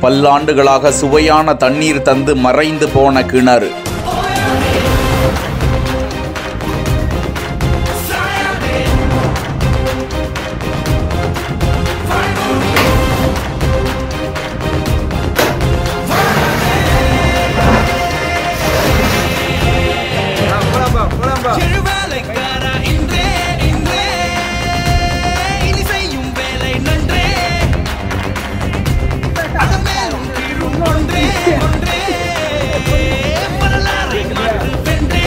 பல்லாண்டுகளாக சுவையான தண்ணீர் தந்து மறைந்து போன கிணறு எழுவேலைக்காரா இன்றே இன்றே இனி செய்யும் வேலை நன்றே அகமேலும் கீழும் ஒன்றே ஒன்றே வரலாறை மாற்று வென்றே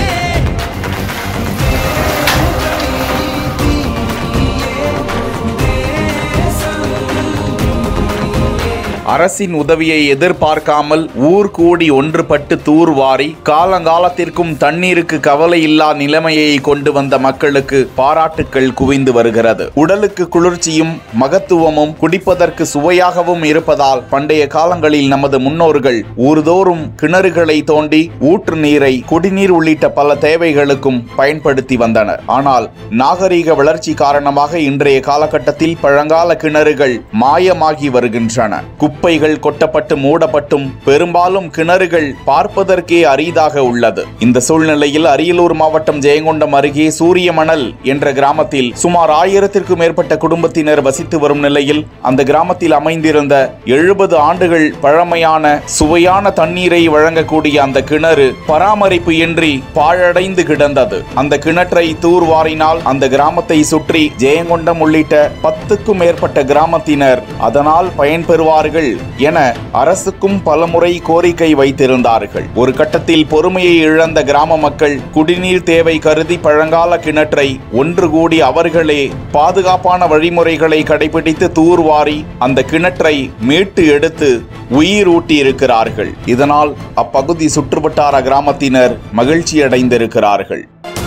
அரசின் உதவியை எதிர்பார்க்காமல் ஊர் கூடி ஒன்றுபட்டு தூர்வாரி காலங்காலத்திற்கும் தண்ணீருக்கு கவலை இல்லா நிலைமையை கொண்டு வந்த மக்களுக்கு பாராட்டுக்கள் குவிந்து வருகிறது உடலுக்கு குளிர்ச்சியும் மகத்துவமும் குடிப்பதற்கு சுவையாகவும் இருப்பதால் பண்டைய காலங்களில் நமது முன்னோர்கள் ஊர்தோறும் கிணறுகளை தோண்டி ஊற்று நீரை குடிநீர் உள்ளிட்ட பல தேவைகளுக்கும் பயன்படுத்தி வந்தனர் ஆனால் நாகரீக வளர்ச்சி காரணமாக இன்றைய காலகட்டத்தில் பழங்கால கிணறுகள் மாயமாகி வருகின்றன குப்பைகள் கொட்டப்பட்டு மூடப்பட்டும் பெரும்பாலும் கிணறுகள் பார்ப்பதற்கே அரிதாக உள்ளது இந்த சூழ்நிலையில் அரியலூர் மாவட்டம் ஜெயங்கொண்டம் அருகே சூரியமணல் என்ற கிராமத்தில் சுமார் ஆயிரத்திற்கும் மேற்பட்ட குடும்பத்தினர் வசித்து வரும் நிலையில் அந்த கிராமத்தில் அமைந்திருந்த எழுபது ஆண்டுகள் பழமையான சுவையான தண்ணீரை வழங்கக்கூடிய அந்த கிணறு பராமரிப்பு இன்றி பாழடைந்து கிடந்தது அந்த கிணற்றை தூர்வாரினால் அந்த கிராமத்தை சுற்றி ஜெயங்கொண்டம் உள்ளிட்ட பத்துக்கும் மேற்பட்ட கிராமத்தினர் அதனால் பயன்பெறுவார்கள் என அரசுக்கும் பலமுறை கோரிக்கை வைத்திருந்தார்கள் ஒரு கட்டத்தில் பொறுமையை இழந்த கிராம மக்கள் குடிநீர் தேவை கருதி பழங்கால கிணற்றை ஒன்று கூடி அவர்களே பாதுகாப்பான வழிமுறைகளை கடைபிடித்து தூர்வாரி அந்த கிணற்றை மீட்டு எடுத்து உயிரூட்டி இருக்கிறார்கள் இதனால் அப்பகுதி சுற்றுவட்டார கிராமத்தினர் மகிழ்ச்சி அடைந்திருக்கிறார்கள்